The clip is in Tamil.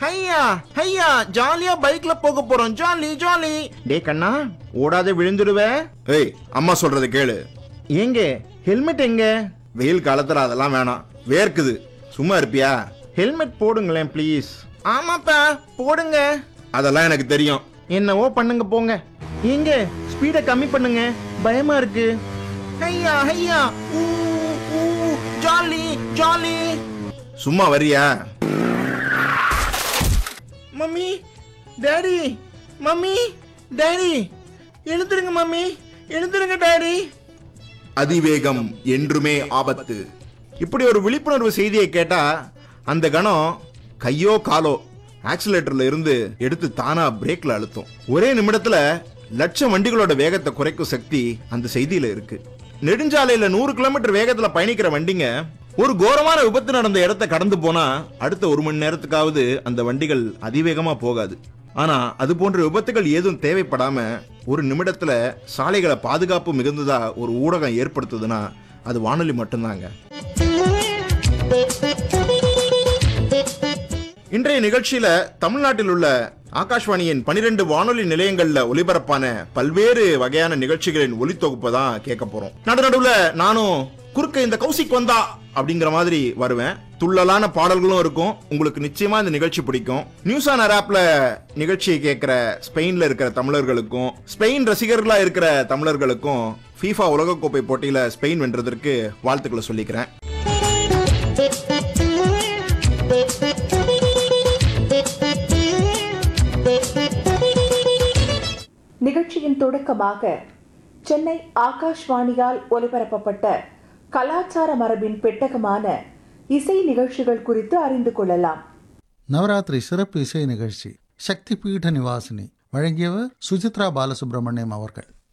ஹையா ஹையா ஜாலியா பைக்ல போக போறோம் ஜாலி ஜாலி டே கண்ணா ஓடாத விழுந்துடுவே ஏய் அம்மா சொல்றது கேளு ஏங்க ஹெல்மெட் எங்க வெயில் காலத்துல அதெல்லாம் வேணாம் வேர்க்குது சும்மா இருப்பியா ஹெல்மெட் போடுங்களேன் ப்ளீஸ் ஆமாப்பா போடுங்க அதெல்லாம் எனக்கு தெரியும் என்னவோ பண்ணுங்க போங்க ஏங்க ஸ்பீட கம்மி பண்ணுங்க பயமா இருக்கு ஹையா ஹையா ஊ ஊ ஜாலி ஜாலி சும்மா வரியா மம்மி டாடி மம்மி டாடி எழுந்துருங்க மம்மி எழுந்துருங்க டாடி அதிவேகம் என்றுமே ஆபத்து இப்படி ஒரு விழிப்புணர்வு செய்தியை கேட்டா அந்த கணம் கையோ காலோ ஆக்சிலேட்டர்ல இருந்து எடுத்து தானா பிரேக்ல அழுத்தும் ஒரே நிமிடத்துல லட்சம் வண்டிகளோட வேகத்தை குறைக்கும் சக்தி அந்த செய்தியில இருக்கு நெடுஞ்சாலையில நூறு கிலோமீட்டர் வேகத்துல பயணிக்கிற வண்டிங்க ஒரு கோரமான விபத்து நடந்த இடத்தை கடந்து போனா அடுத்த ஒரு மணி நேரத்துக்காவது அந்த வண்டிகள் அதிவேகமா போகாது ஆனா அது போன்ற விபத்துகள் ஏதும் தேவைப்படாம ஒரு நிமிடத்துல சாலைகளை பாதுகாப்பு மிகுந்ததா ஒரு ஊடகம் ஏற்படுத்துதுன்னா அது வானொலி மட்டும்தாங்க இன்றைய நிகழ்ச்சியில தமிழ்நாட்டில் உள்ள ஆகாஷ்வாணியின் பனிரெண்டு வானொலி நிலையங்கள்ல ஒலிபரப்பான பல்வேறு வகையான நிகழ்ச்சிகளின் ஒலித்தொகுப்பை தான் கேட்க போறோம் நடு நடுவுல நானும் குறுக்க இந்த கௌசிக் வந்தா அப்படிங்கிற மாதிரி வருவேன் துள்ளலான பாடல்களும் இருக்கும் உங்களுக்கு நிச்சயமா இந்த நிகழ்ச்சி பிடிக்கும் நியூஸ் ஆன் ஆப்ல நிகழ்ச்சியை கேட்கிற ஸ்பெயின்ல இருக்கிற தமிழர்களுக்கும் ஸ்பெயின் ரசிகர்களா இருக்கிற தமிழர்களுக்கும் ஃபீஃபா உலகக்கோப்பை போட்டியில ஸ்பெயின் வென்றதற்கு வாழ்த்துக்களை சொல்லிக்கிறேன் நிகழ்ச்சியின் தொடக்கமாக சென்னை ஆகாஷ்வாணியால் ஒலிபரப்பப்பட்ட கலாச்சார மரபின் பெட்டகமான இசை நிகழ்ச்சிகள் குறித்து அறிந்து கொள்ளலாம் நவராத்திரி சிறப்பு இசை நிகழ்ச்சி சக்தி பீட நிவாசினி வழங்கியவர் சுசித்ரா பாலசுப்ரமணியம் அவர்கள்